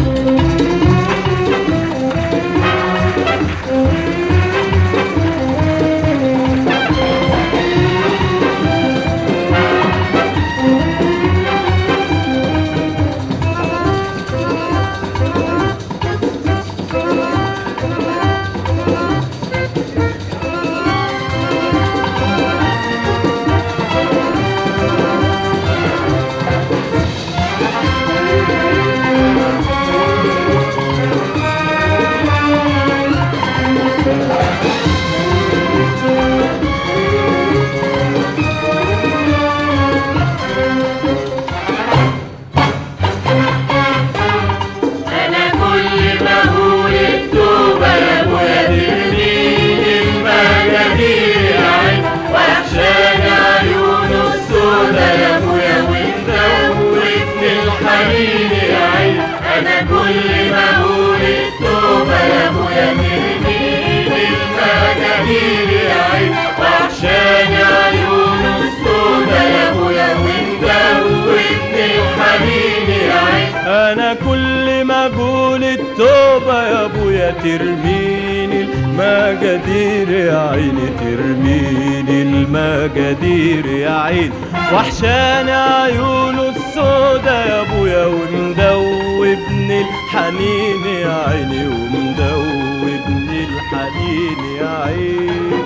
انا كل ما اقول التوبه يا ابويا ترميني المجادير يا عين وحشان عيونه السودا يا ابويا ومدوبني الحنين يا عين انا كل ما اقول التوبه يا ابويا ترميني المجادير يا عين وحشان عيونه السودا يا ابويا ومدوبني الحنين يا عين انا كل ما اقول التوبة يا ابويا ترميني المجادير يا عيني ترميني المجادير يا عيني وحشاني عيونه السودا يا ابويا ومدوبني الحنين يا عيني ومدوبني الحنين يا عيني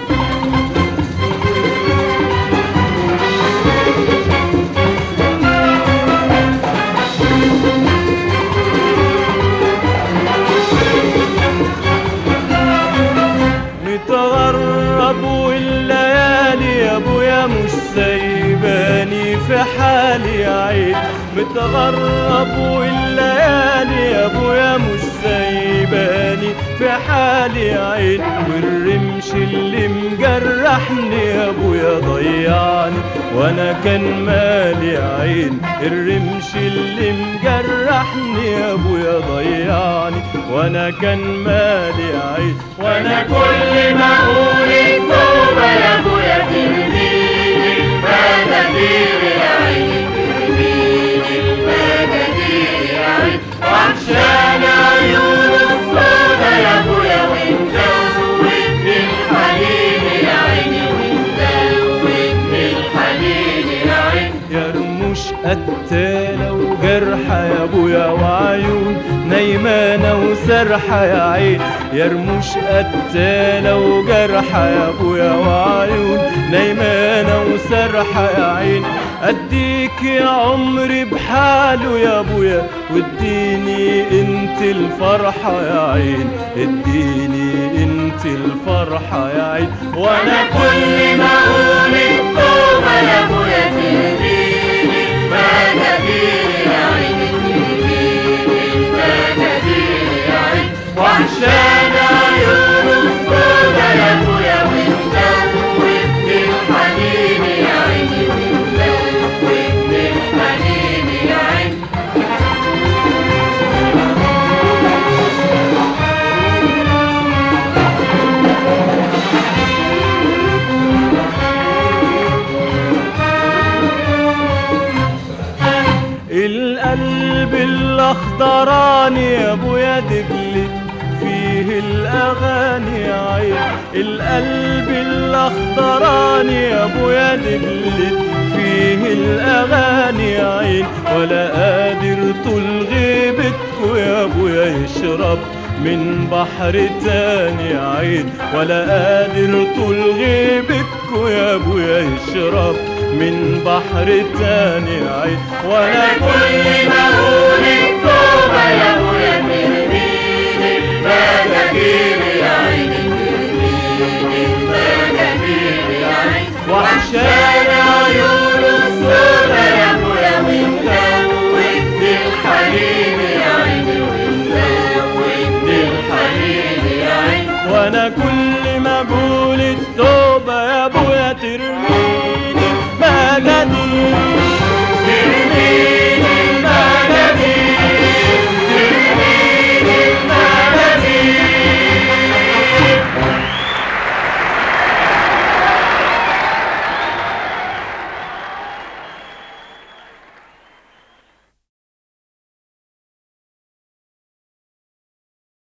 متغرب والليالي يا ابويا مش سايباني في حالي يا عين متغرب والليالي يا ابويا مش سايباني في حالي يا عين والرمش اللي مجرحني يا ابويا ضيعني وانا كان مالي يا عين الرمش اللي مجرحني يا ابويا ضيعني وانا كان مالي يا عين وانا كل ما اقول التوبه يا ابويا ترميني المجادير يا عيني ترميني المجادير يا عيني وعشان عيون السودا يا ابويا ومدوبني الحنين يا عيني ومدوبني الحنين يا عيني يا رموش قتالة وجرحة يا ابويا وعيون نايمانة وسرحة يا عين يا رموش قتالة وجرحة يا ابويا وعيون نايمانة وسرحة يا عين اديك يا عمري بحاله يا ابويا واديني انت الفرحة يا عين اديني انت الفرحة يا عين وانا كل ما اقول التوبه يا ابويا تهديني المجادير يا عيني تهديني المجادير يا عيني وعشان عيون السودا يا ابويا ومدوبني الحنين يا عيني ومدوبني الحنين يا عيني القلب الاخضراني يا ابويا دبلت فيه الاغاني يا عين القلب الاخضراني يا ابويا دبلت فيه الاغاني يا عين ولا قادر طول غيبتكوا يا ابويا يشرب من بحر تاني يا عين ولا قادر طول غيبتكوا يا ابويا يشرب من بحر تاني يا عين وانا كل ما اقول التوبه يا ابويا ترميني المجادير يا عيني ترميني المجادير يا عيني وعشان عيون السودا يا ابويا ومدوبني الحنين يا عيني ومدوبني الحنين يا عيني وانا كل ما اقول التوبة يا ابويا ترميني